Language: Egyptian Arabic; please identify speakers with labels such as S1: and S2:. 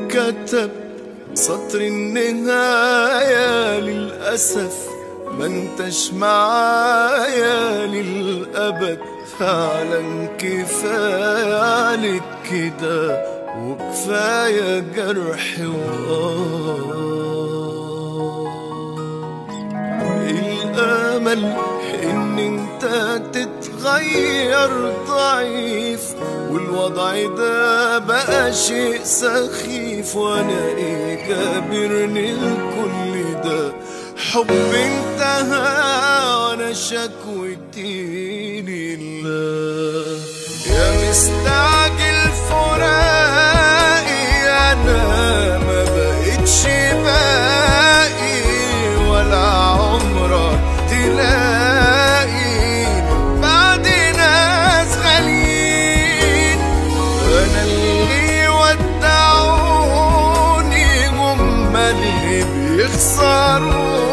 S1: كتب سطر النهاية للأسف ما انتش معايا للأبد فعلا كفاية عليك كده وكفاية جرح وآه الأمل إن أنت تتغير ضعيف والوضع ده بقى شيء سخيف وأنا إيه جابرني الكل ده حب انتهى وأنا شكوتي لله يا مستعجل فراقي أنا ما بقتش باقي ولا عمرك تلاقي بعد ناس غاليين انا اللي ودعوني هم اللي بيخسروا